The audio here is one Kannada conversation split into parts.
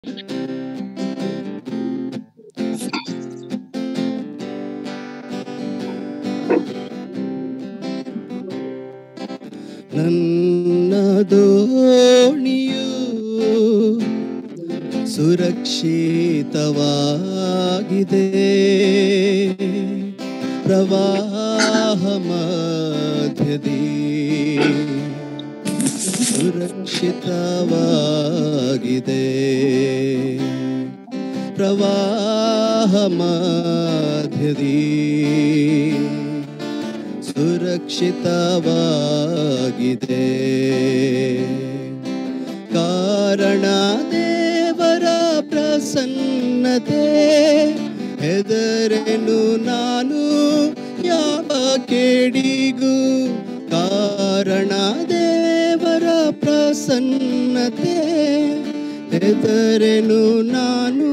ನನ್ನ ದೋಣಿಯು ಸುರಕ್ಷಿತವಾಗಿದೆ ಪ್ರವಾಹ ಮಧ್ಯದಿ ಸುರಕ್ಷಿತವಾಗಿದೆ ಪ್ರವಾಹ ಮಧ್ಯದಿ ಸುರಕ್ಷಿತವಾಗಿದೆ ಕಾರಣ ದೇವರ ಪ್ರಸನ್ನತೆ ಹೆದರೆನು ನಾನು ಯಾವ ಕೇಡಿಗೂ ಕಾರಣ ದೇವರ ಪ್ರಸನ್ನತೆ ಹೆದರೆನು ನಾನು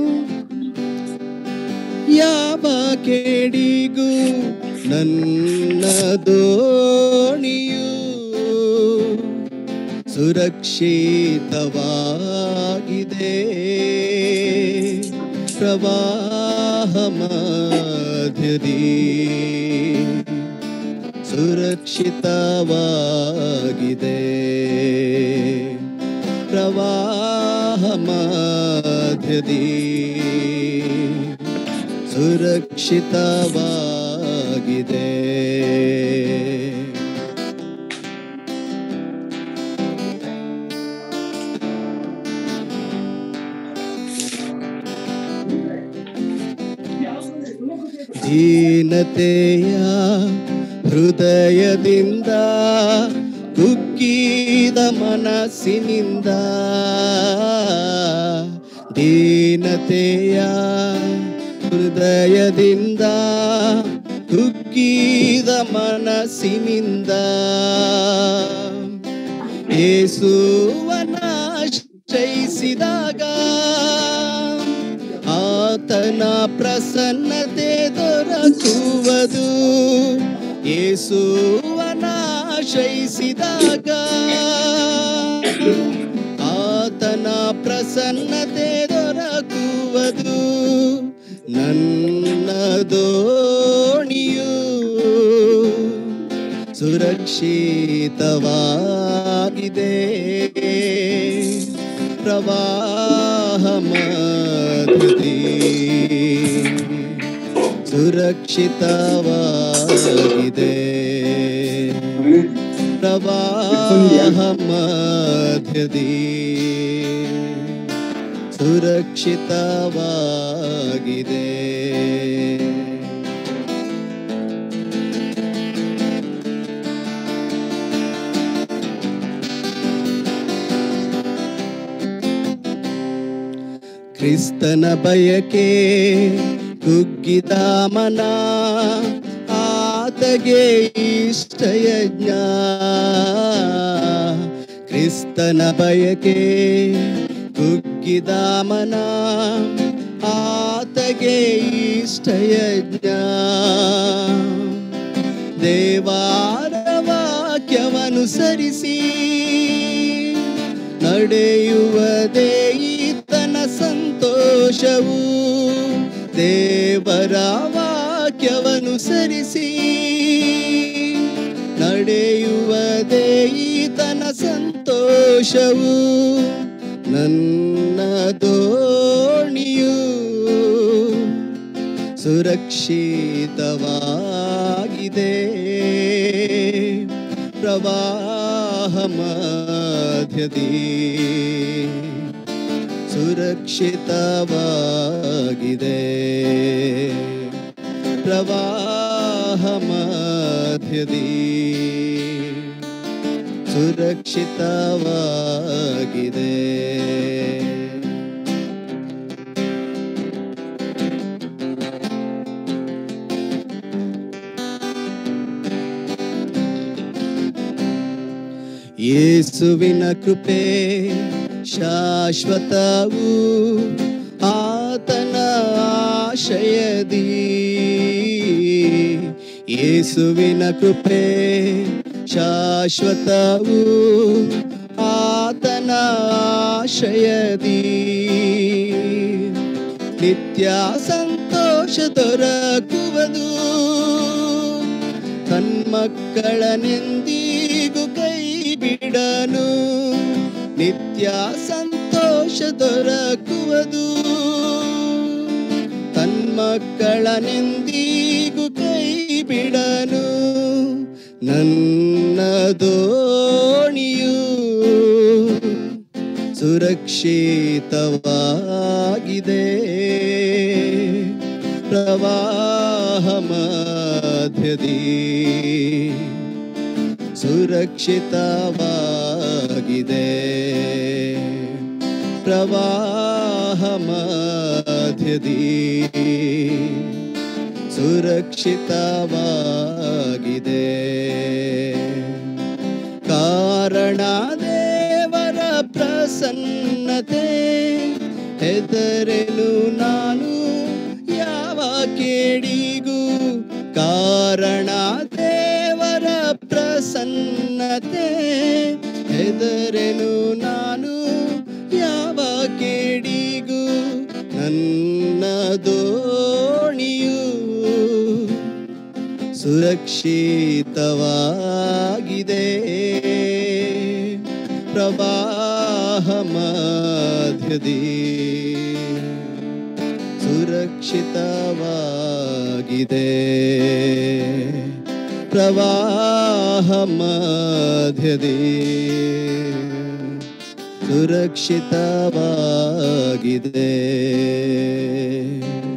ಯಾವ ಕೇಡಿಗೂ ನನ್ನ ದೋಣಿಯು ಸುರಕ್ಷಿತವಾಗಿದೆ ಪ್ರವಾಹ ಮಧ್ಯದಿ ಸುರಕ್ಷಿತವಾಗಿದೆ ಪ್ರವಾಹ ಮಧ್ಯದಿ ಸುರಕ್ಷಿತವಾಗಿದೆ ದೀನತೆಯ ಹೃದಯದಿಂದ ಕುಗ್ಗಿದ ಮನಸ್ಸಿನಿಂದ ದೀನತೆಯ ಹೃದಯದಿಂದ ಕುಗ್ಗಿದ ಮನಸ್ಸಿನಿಂದ ಯೇಸುವನ ಜಯಿಸಿದಾಗ ಆತನ ಪ್ರಸನ್ನತೆ ದೊರಕುವುದು ಯೇಸುವನ ಶಯಿಸಿದಾಗ ಆತನ ಪ್ರಸನ್ನತೆ ದೊರಕುವುದು ನನ್ನ ದೋಣಿಯು ಸುರಕ್ಷಿತವಾಗಿದೆ ಪ್ರವಾಹ ಮಧ್ಯದಿ ಸುರಕ್ಷಿತವಾಗಿದೆ ಪ್ರವಾಹ ಮಧ್ಯದಿ ಸುರಕ್ಷಿತವಾಗಿದೆ ಕ್ರಿಸ್ತನ ಬಯಕೆ ಕುಗ್ಗಿದ ಮನ ಆತಗೆ ಇಷ್ಟಯಜ್ಞ ಕ್ರಿಸ್ತನ ಬಯಕೆ ಕುಗ್ಗಿದ ಮನ ಆತಗೆ ಇಷ್ಟಯಜ್ಞ ದೇವಾರ ವಾಕ್ಯವನುಸರಿಸಿ ನಡೆಯುವುದೇ ಈತನ ಸಂತೋಷವು ದೇವರ ವಾಕ್ಯವನುಸರಿಸಿ ನಡೆಯುವುದೇ ಈತನ ಸಂತೋಷವು ನನ್ನ ದೋಣಿಯು ಸುರಕ್ಷಿತವಾಗಿದೆ ಪ್ರವಾಹ ಮಧ್ಯದಿ ಸುರಕ್ಷಿತವಾಗಿದೆ ಪ್ರವಾಹ ಮಧ್ಯದಿ ಸುರಕ್ಷಿತವಾಗಿದೆ ಯೇಸುವಿನ ಕೃಪೆ ಶಾಶ್ವತವು ಆತನ ಆಶಯದಿ ಯೇಸುವಿನ ಕೃಪೆ ಶಾಶ್ವತವು ಆತ ಆತನ ಆಶಯದಿ ನಿತ್ಯ ಸಂತೋಷ ದೊರಕುವುದು ತನ್ಮಕ್ಕಳನೆಂದಿಗೂ ಕೈ ಬಿಡನು ನಿತ್ಯ ಸಂತೋಷ ದೊರಕುವುದು ತನ್ಮಕ್ಕಳನೆಂದಿಗೂ ಕೈ ಬಿಡನು ನನ್ನ ದೋಣಿಯು ಸುರಕ್ಷಿತವಾಗಿದೆ ಪ್ರವಾಹ ಮಧ್ಯದಿ ಸುರಕ್ಷಿತವಾಗಿದೆ ಪ್ರವಾಹ ಮಧ್ಯದಿ ಸುರಕ್ಷಿತವಾಗಿದೆ ಕಾರಣ ದೇವರ ಪ್ರಸನ್ನತೆ ಹೆದರೆನು ನಾನು ಯಾವ ಕೇಡಿಗೂ ಕಾರಣ ದೇವರ ಪ್ರಸನ್ನತೆ ಹೆದರೆನು ನಾನು ಯಾವ ಕೇಡಿಗೂ ನನ್ನ ದೋಣಿಯು ಸುರಕ್ಷಿತವಾಗಿದೆ ಪ್ರವಾಹ ಮಧ್ಯದಿ ಸುರಕ್ಷಿತವಾಗಿದೆ ಪ್ರವಾಹ ಮಧ್ಯದಿ ಸುರಕ್ಷಿತವಾಗಿದೆ